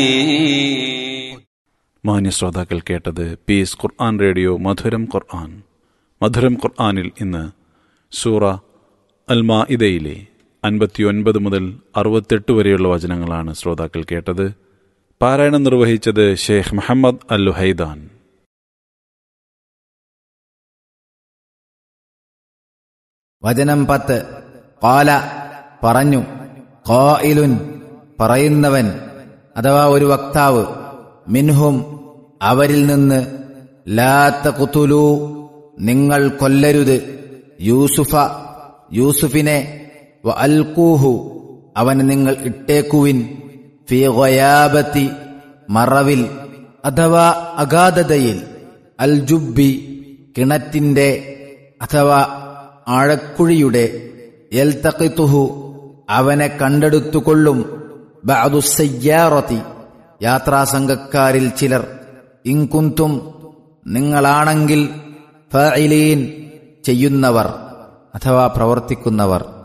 മാന്യ ശ്രോതാക്കൾ കേട്ടത് പീസ് ഖുർആൻ റേഡിയോ മധുരം ഖുർആൻ മധുരം ഖുർആനിൽ ഇന്ന് സൂറ അൽ മാഇദയിലെ അൻപത്തിയൊൻപത് മുതൽ അറുപത്തെട്ട് വരെയുള്ള വചനങ്ങളാണ് ശ്രോതാക്കൾ കേട്ടത് പാരായണം നിർവഹിച്ചത് ഷെയ്ഖ് മുഹമ്മദ് അൽ ലുഹൈദാൻ വചനം പത്ത് കാല പറഞ്ഞു ഖായിലുൻ പറയുന്നവൻ അഥവാ ഒരു വക്താവ് മിൻഹും അവരിൽ നിന്ന് ലാത്ത കുത്തുലു നിങ്ങൾ കൊല്ലരുത് യൂസുഫ യൂസുഫിനെ വ അൽക്കൂഹു അവന് നിങ്ങൾ ഇട്ടേക്കുവിൻ ഫി ഗയാബത്തി മറവിൽ അഥവാ അഗാധതയിൽ അൽ ജുബി കിണറ്റിന്റെ അഥവാ ആഴക്കുഴിയുടെ എൽത്തക്കിത്തുഹു അവനെ കണ്ടെടുത്തുകൊള്ളും ബഅദുസയ്യാറത്തി യാത്രാസംഘക്കാരിൽ ചിലർ ഇൻകുന്തും നിങ്ങളാണെങ്കിൽ ഫഇലീൻ ചെയ്യുന്നവർ അഥവാ പ്രവർത്തിക്കുന്നവർ